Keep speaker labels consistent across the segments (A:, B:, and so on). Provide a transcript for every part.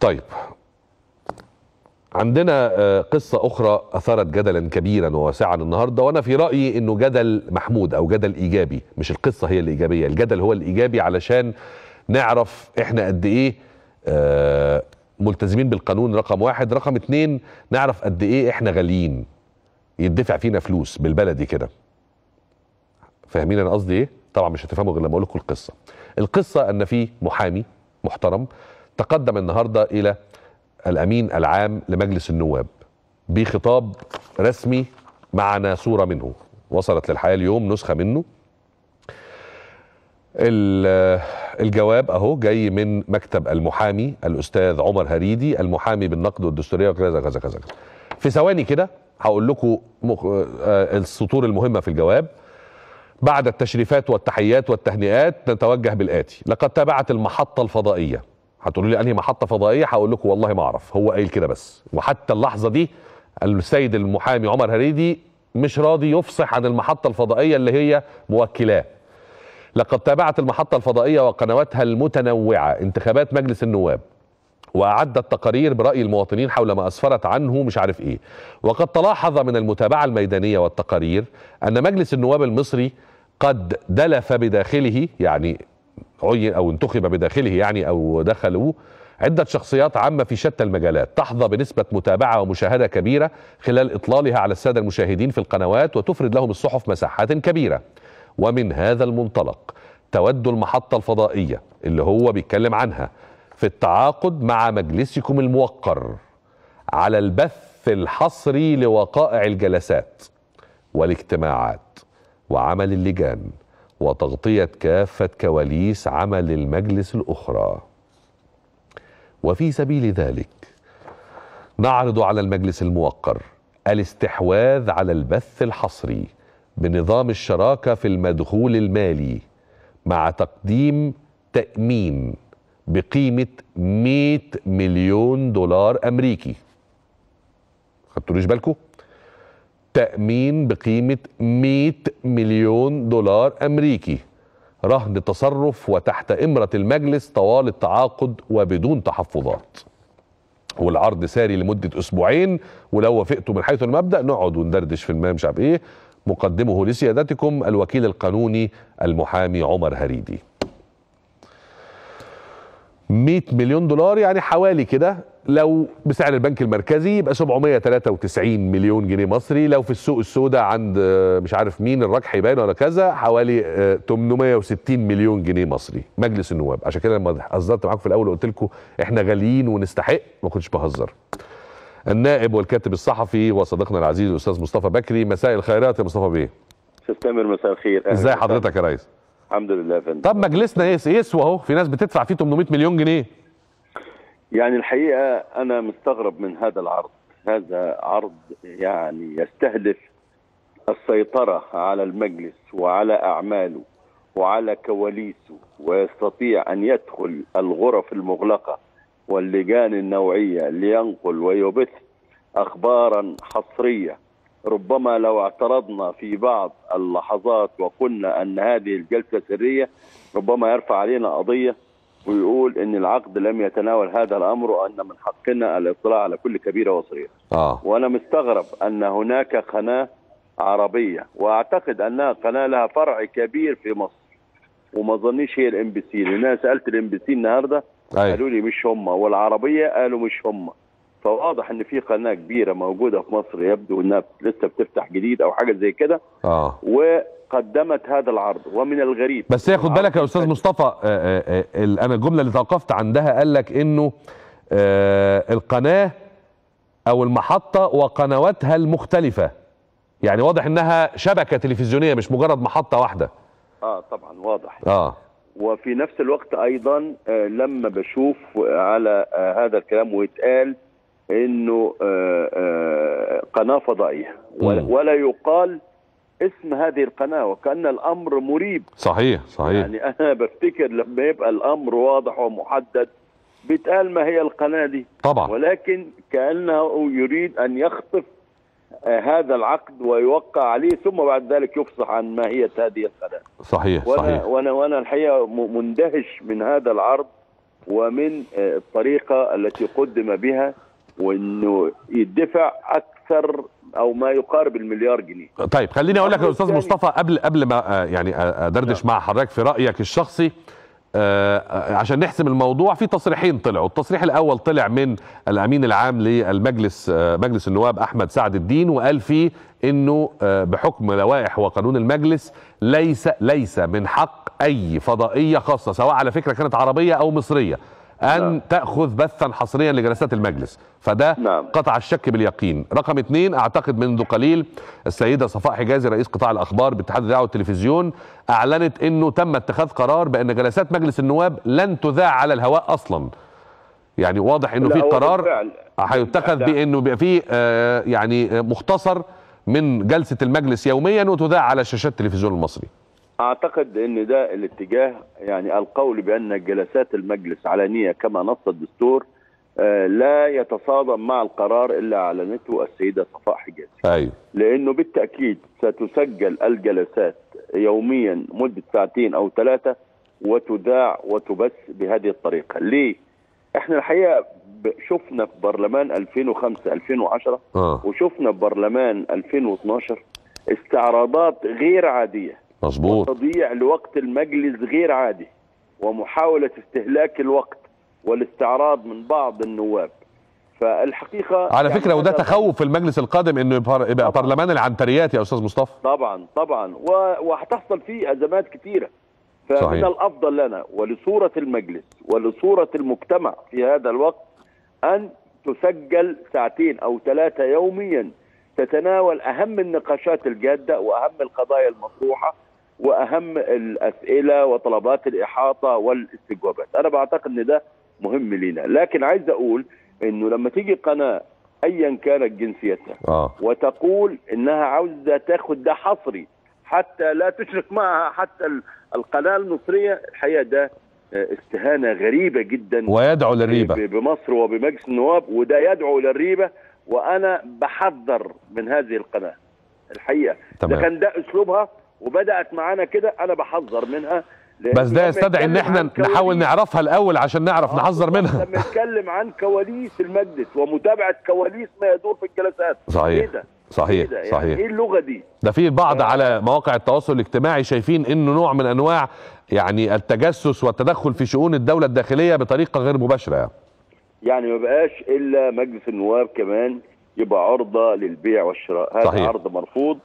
A: طيب عندنا آه، قصة أخرى أثارت جدلا كبيرا وواسعا النهاردة وأنا في رأيي أنه جدل محمود أو جدل إيجابي مش القصة هي الإيجابية الجدل هو الإيجابي علشان نعرف إحنا قد إيه آه، ملتزمين بالقانون رقم واحد رقم اتنين نعرف قد إيه إحنا غاليين يدفع فينا فلوس بالبلدي كده فاهمين أنا قصدي إيه؟ طبعا مش هتفهموا غير لما أقول لكم القصة القصة أن في محامي محترم تقدم النهارده إلى الامين العام لمجلس النواب بخطاب رسمي معنا صوره منه وصلت للحياه اليوم نسخه منه ال- الجواب اهو جاي من مكتب المحامي الاستاذ عمر هريدي المحامي بالنقد والدستوريه وكذا كذا كذا كذا في ثواني كده هقول لكم مخ... آه، السطور المهمه في الجواب بعد التشريفات والتحيات والتهنئات نتوجه بالآتي لقد تابعت المحطة الفضائية هتقولوا لي أنهي محطة فضائية هقول لكم والله ما أعرف هو قايل كده بس وحتى اللحظة دي السيد المحامي عمر هريدي مش راضي يفصح عن المحطة الفضائية اللي هي موكلاه لقد تابعت المحطة الفضائية وقنواتها المتنوعة انتخابات مجلس النواب وأعدت تقارير برأي المواطنين حول ما أسفرت عنه مش عارف إيه وقد تلاحظ من المتابعة الميدانية والتقارير أن مجلس النواب المصري قد دلف بداخله يعني عين أو انتخب بداخله يعني أو دخلوا عدة شخصيات عامة في شتى المجالات تحظى بنسبة متابعة ومشاهدة كبيرة خلال إطلالها على السادة المشاهدين في القنوات وتفرد لهم الصحف مساحات كبيرة ومن هذا المنطلق تود المحطة الفضائية اللي هو بيتكلم عنها في التعاقد مع مجلسكم الموقر على البث الحصري لوقائع الجلسات والاجتماعات وعمل اللجان وتغطية كافة كواليس عمل المجلس الأخرى وفي سبيل ذلك نعرض على المجلس الموقر الاستحواذ على البث الحصري بنظام الشراكة في المدخول المالي مع تقديم تأمين بقيمة 100 مليون دولار أمريكي خدتوليش بالكم تأمين بقيمة 100 مليون دولار أمريكي رهن تصرف وتحت إمرة المجلس طوال التعاقد وبدون تحفظات والعرض ساري لمدة أسبوعين ولو وافقتوا من حيث المبدأ نقعد وندردش في الماء مش عارف إيه مقدمه لسيادتكم الوكيل القانوني المحامي عمر هريدي 100 مليون دولار يعني حوالي كده لو بسعر البنك المركزي يبقى 793 مليون جنيه مصري لو في السوق السوداء عند آه، مش عارف مين الرجح يبان ولا كذا حوالي آه، 860 مليون جنيه مصري مجلس النواب عشان كده لما هزرت معاكم في الاول وقلت لكم احنا غاليين ونستحق ما كنتش بهزر النائب والكاتب الصحفي وصديقنا العزيز الاستاذ مصطفى بكري مساء الخيرات يا مصطفى بيه
B: استاذ تامر مساء الخير أهلا
A: ازاي
B: وسهلا.
A: حضرتك يا ريس
B: الحمد لله يا فندم
A: طب مجلسنا يس يسوى اهو في ناس بتدفع فيه 800 مليون جنيه
B: يعني الحقيقه انا مستغرب من هذا العرض هذا عرض يعني يستهدف السيطره على المجلس وعلى اعماله وعلى كواليسه ويستطيع ان يدخل الغرف المغلقه واللجان النوعيه لينقل ويبث اخبارا حصريه ربما لو اعترضنا في بعض اللحظات وقلنا ان هذه الجلسه سريه ربما يرفع علينا قضيه ويقول ان العقد لم يتناول هذا الامر وان من حقنا الاطلاع على كل كبيره وصغيره
A: اه
B: وانا مستغرب ان هناك قناه عربيه واعتقد انها قناه لها فرع كبير في مصر وما اظنيش هي الام بي سي لان انا سالت الام بي سي النهارده
A: ايوه
B: قالوا لي مش هم والعربيه قالوا مش هم فواضح ان في قناه كبيره موجوده في مصر يبدو انها لسه بتفتح جديد او حاجه زي كده
A: اه
B: وقدمت هذا العرض ومن الغريب
A: بس ياخد بالك يا استاذ مصطفى آه، آه، آه، ال- انا الجمله اللي توقفت عندها قال لك انه آه، القناه او المحطه وقنواتها المختلفه يعني واضح انها شبكه تلفزيونيه مش مجرد محطه واحده
B: اه طبعا واضح
A: اه
B: وفي نفس الوقت ايضا آه، لما بشوف على آه، هذا الكلام ويتقال انه آه، آه، قناه فضائيه ولا-
A: مم.
B: ولا يقال اسم هذه القناه وكان الامر مريب
A: صحيح صحيح
B: يعني انا بفتكر لما يبقى الامر واضح ومحدد بيتقال ما هي القناه دي
A: طبعا
B: ولكن كانه يريد ان يخطف آه، هذا العقد ويوقع عليه ثم بعد ذلك يفصح عن ماهيه هذه القناه
A: صحيح
B: وانا
A: صحيح
B: وانا وانا الحقيقه م- مندهش من هذا العرض ومن آه، الطريقه التي قدم بها وانه يدفع اكثر او ما يقارب المليار جنيه
A: طيب خليني اقول لك يا
B: الأمر
A: استاذ
B: الثاني-
A: مصطفى قبل قبل ما آه، يعني آه، ادردش مع حضرتك في رايك الشخصي آه، آه، عشان نحسم الموضوع في تصريحين طلعوا التصريح الاول طلع من الامين العام للمجلس آه، مجلس النواب احمد سعد الدين وقال فيه انه آه، بحكم لوائح وقانون المجلس ليس ليس من حق اي فضائيه خاصه سواء على فكره كانت عربيه او مصريه ان
B: نعم.
A: تاخذ بثا حصريا لجلسات المجلس فده
B: نعم.
A: قطع الشك باليقين رقم اثنين اعتقد منذ قليل السيدة صفاء حجازي رئيس قطاع الاخبار باتحاد الاذاعه والتلفزيون اعلنت انه تم اتخاذ قرار بان جلسات مجلس النواب لن تذاع على الهواء اصلا يعني واضح انه
B: لا،
A: في
B: هو
A: قرار
B: بالفعل-
A: هيتخذ
B: بالفعل.
A: بانه بيبقى فيه آه، يعني آه، مختصر من جلسه المجلس يوميا وتذاع على شاشات التلفزيون المصري
B: اعتقد ان ده الاتجاه يعني القول بان جلسات المجلس علنيه كما نص الدستور آه، لا يتصادم مع القرار اللي اعلنته السيده صفاء حجازي
A: ايوه
B: لانه بالتاكيد ستسجل الجلسات يوميا مده ساعتين او ثلاثه وتذاع وتبث بهذه الطريقه ليه احنا الحقيقه ب- شفنا في برلمان 2005 2010
A: اه
B: وشفنا في برلمان 2012 استعراضات غير عاديه
A: مظبوط
B: تضييع لوقت المجلس غير عادي ومحاولة استهلاك الوقت والاستعراض من بعض النواب فالحقيقة
A: على
B: يعني
A: فكره وده
B: هذا-
A: تخوف في المجلس القادم انه يبقى يبقى
B: طبعاً.
A: برلمان العنتريات يا استاذ مصطفى
B: طبعا طبعا و- وهتحصل فيه أزمات كثيرة فمن
A: صحيح.
B: الأفضل لنا ولصورة المجلس ولصورة المجتمع في هذا الوقت أن تسجل ساعتين أو ثلاثة يوميا تتناول أهم النقاشات الجادة وأهم القضايا المطروحة واهم الاسئله وطلبات الاحاطه والاستجوابات انا بعتقد ان ده مهم لينا لكن عايز اقول انه لما تيجي قناه ايا كانت جنسيتها
A: اه
B: وتقول انها عاوزه تاخد ده حصري حتى لا تشرك معها حتى ال- القناه المصريه الحقيقه ده آه، استهانه غريبه جدا
A: ويدعو للريبه
B: ب- بمصر وبمجلس النواب وده يدعو للريبه وانا بحذر من هذه القناه الحقيقه
A: تمام.
B: ده كان ده اسلوبها وبدات معانا كده انا بحذر منها لأن
A: بس ده
B: لما
A: يستدعي ان
B: يتكلم
A: احنا
B: عن كواليس-
A: نحاول نعرفها الاول عشان نعرف
B: آه،
A: نحذر منها
B: لما يتكلم عن كواليس المجلس ومتابعه كواليس ما يدور في الجلسات
A: صحيح.
B: ايه ده؟
A: صحيح
B: ايه ده؟ يعني
A: صحيح
B: ايه اللغه دي؟
A: ده في البعض
B: آه.
A: على مواقع التواصل الاجتماعي شايفين انه نوع من انواع يعني التجسس والتدخل في شؤون الدوله الداخليه بطريقه غير مباشره يعني.
B: يعني ما بقاش الا مجلس النواب كمان يبقى عرضه للبيع والشراء هذا
A: صحيح.
B: عرض مرفوض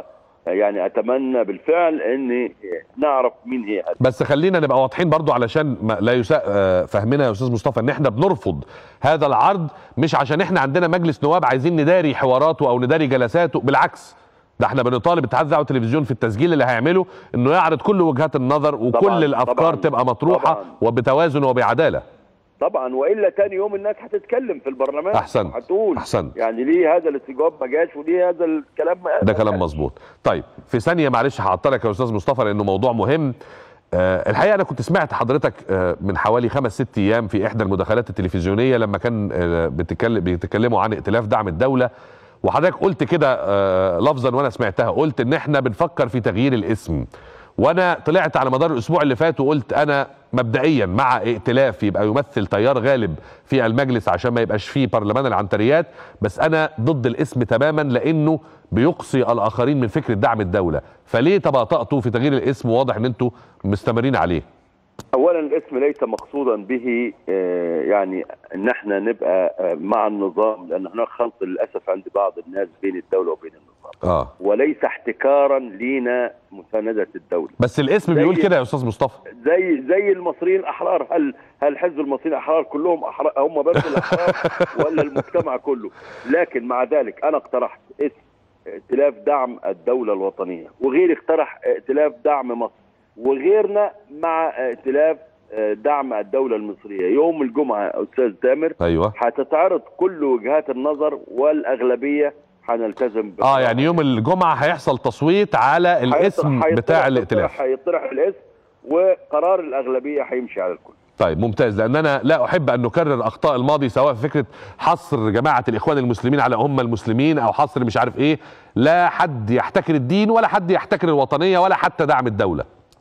B: ويعني اتمنى بالفعل ان نعرف مين هي هذه
A: بس خلينا نبقى واضحين برضو علشان ما لا يساء آه، فهمنا يا استاذ مصطفى ان احنا بنرفض هذا العرض مش عشان احنا عندنا مجلس نواب عايزين نداري حواراته او نداري جلساته بالعكس ده احنا بنطالب اتحاد الاذاعه والتلفزيون في التسجيل اللي هيعمله انه يعرض كل وجهات النظر وكل
B: طبعاً،
A: الافكار
B: طبعاً،
A: تبقى مطروحه
B: طبعاً.
A: وبتوازن وبعداله
B: طبعا والا تاني يوم الناس هتتكلم في البرلمان
A: أحسنت.
B: هتقول
A: أحسنت.
B: يعني ليه هذا الاستجواب ما جاش وليه هذا الكلام ما
A: ده
B: ما
A: كلام
B: جاش؟
A: مظبوط طيب في ثانيه معلش هعطلك يا استاذ مصطفى لانه موضوع مهم آه الحقيقه انا كنت سمعت حضرتك آه من حوالي خمس ست ايام في احدى المداخلات التلفزيونيه لما كان آه بتتكلم بيتكلموا عن ائتلاف دعم الدوله وحضرتك قلت كده آه لفظا وانا سمعتها قلت ان احنا بنفكر في تغيير الاسم وانا طلعت على مدار الاسبوع اللي فات وقلت انا مبدئيا مع ائتلاف يبقى يمثل تيار غالب في المجلس عشان ما يبقاش فيه برلمان العنتريات بس انا ضد الاسم تماما لانه بيقصي الاخرين من فكره دعم الدوله فليه تباطأتوا في تغيير الاسم وواضح ان انتوا مستمرين عليه
B: اولا الاسم ليس مقصودا به آه، يعني ان احنا نبقى آه، مع النظام لان هناك خلط للاسف عند بعض الناس بين الدوله وبين النظام
A: اه
B: وليس احتكارا لينا مسانده الدوله
A: بس الاسم
B: زي-
A: بيقول كده يا استاذ مصطفى
B: زي زي المصريين الاحرار هل هل حزب المصريين الاحرار كلهم أحرار هم بس الاحرار ولا المجتمع كله لكن مع ذلك انا اقترحت اسم ائتلاف دعم الدوله الوطنيه وغيري اقترح ائتلاف دعم مصر وغيرنا مع ائتلاف آه، دعم الدوله المصريه يوم الجمعه استاذ تامر
A: ايوه
B: هتتعرض كل وجهات النظر والاغلبيه هنلتزم
A: اه يعني يوم الجمعه هيحصل تصويت على الاسم
B: هيطرح-
A: بتاع
B: هيطرح-
A: الائتلاف
B: هيطرح الاسم وقرار الاغلبيه هيمشي على الكل
A: طيب ممتاز لان انا لا احب ان نكرر اخطاء الماضي سواء في فكره حصر جماعه الاخوان المسلمين على هم المسلمين او حصر مش عارف ايه لا حد يحتكر الدين ولا حد يحتكر الوطنيه ولا حتى دعم الدوله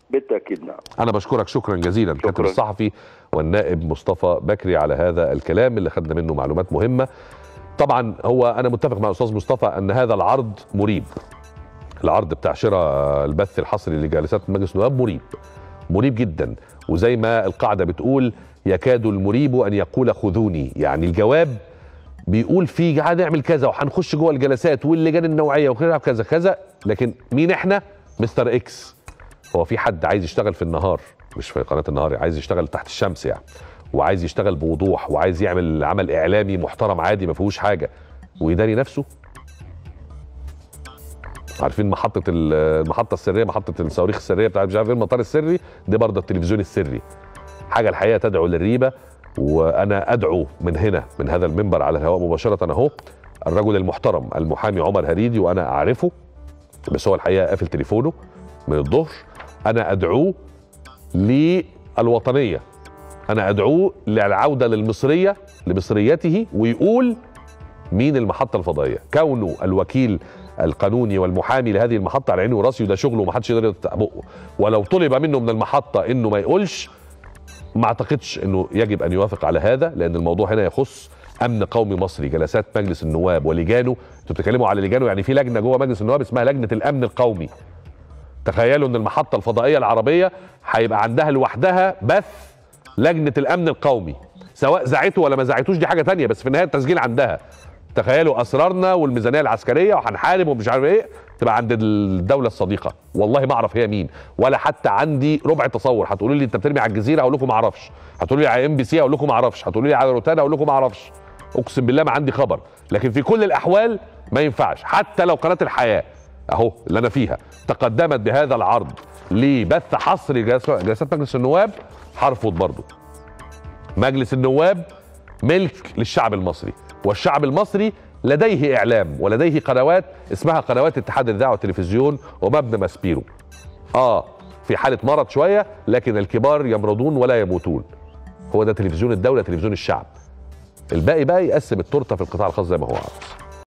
B: بالتاكيد نعم
A: انا بشكرك شكرا جزيلا الكاتب
B: شكراً.
A: الصحفي والنائب مصطفى بكري على هذا الكلام اللي خدنا منه معلومات مهمه طبعا هو انا متفق مع الاستاذ مصطفى ان هذا العرض مريب العرض بتاع شراء البث الحصري لجلسات مجلس النواب مريب مريب جدا وزي ما القاعده بتقول يكاد المريب ان يقول خذوني يعني الجواب بيقول في هنعمل كذا وهنخش جوه الجلسات واللجان النوعيه وكذا كذا كذا لكن مين احنا مستر اكس هو في حد عايز يشتغل في النهار مش في قناه النهار عايز يشتغل تحت الشمس يعني وعايز يشتغل بوضوح وعايز يعمل عمل اعلامي محترم عادي ما فيهوش حاجه ويداري نفسه عارفين محطه ال- المحطه السريه محطه الصواريخ السريه بتاعت مش عارف ايه المطار السري دي برضه التلفزيون السري حاجه الحقيقه تدعو للريبه وانا ادعو من هنا من هذا المنبر على الهواء مباشره اهو الرجل المحترم المحامي عمر هريدي وانا اعرفه بس هو الحقيقه قافل تليفونه من الظهر انا ادعوه للوطنيه انا ادعوه للعوده للمصريه لمصريته ويقول مين المحطه الفضائيه كونه الوكيل القانوني والمحامي لهذه المحطه على عيني وراسي وده شغله ومحدش يقدر يفتح بقه ولو طلب منه من المحطه انه ما يقولش ما اعتقدش انه يجب ان يوافق على هذا لان الموضوع هنا يخص امن قومي مصري جلسات مجلس النواب ولجانه انتوا بتتكلموا على لجانه يعني في لجنه جوه مجلس النواب اسمها لجنه الامن القومي تخيلوا ان المحطه الفضائيه العربيه هيبقى عندها لوحدها بث لجنه الامن القومي سواء زعته ولا ما زعتوش دي حاجه تانية بس في النهايه التسجيل عندها تخيلوا اسرارنا والميزانيه العسكريه وهنحارب ومش عارف ايه تبقى عند الدوله الصديقه والله ما اعرف هي مين ولا حتى عندي ربع تصور هتقولوا لي انت بترمي على الجزيره اقول لكم ما اعرفش هتقولوا لي على ام بي سي اقول لكم ما اعرفش هتقولوا لي على روتانا اقول لكم ما اعرفش اقسم بالله ما عندي خبر لكن في كل الاحوال ما ينفعش حتى لو قناه الحياه اهو اللي انا فيها تقدمت بهذا العرض لبث حصري جلس- جلسات مجلس النواب هرفض برضه مجلس النواب ملك للشعب المصري والشعب المصري لديه اعلام ولديه قنوات اسمها قنوات اتحاد الاذاعه والتلفزيون ومبنى ماسبيرو اه في حاله مرض شويه لكن الكبار يمرضون ولا يموتون هو ده تلفزيون الدوله تلفزيون الشعب الباقي بقى يقسم التورته في القطاع الخاص زي ما هو عاوز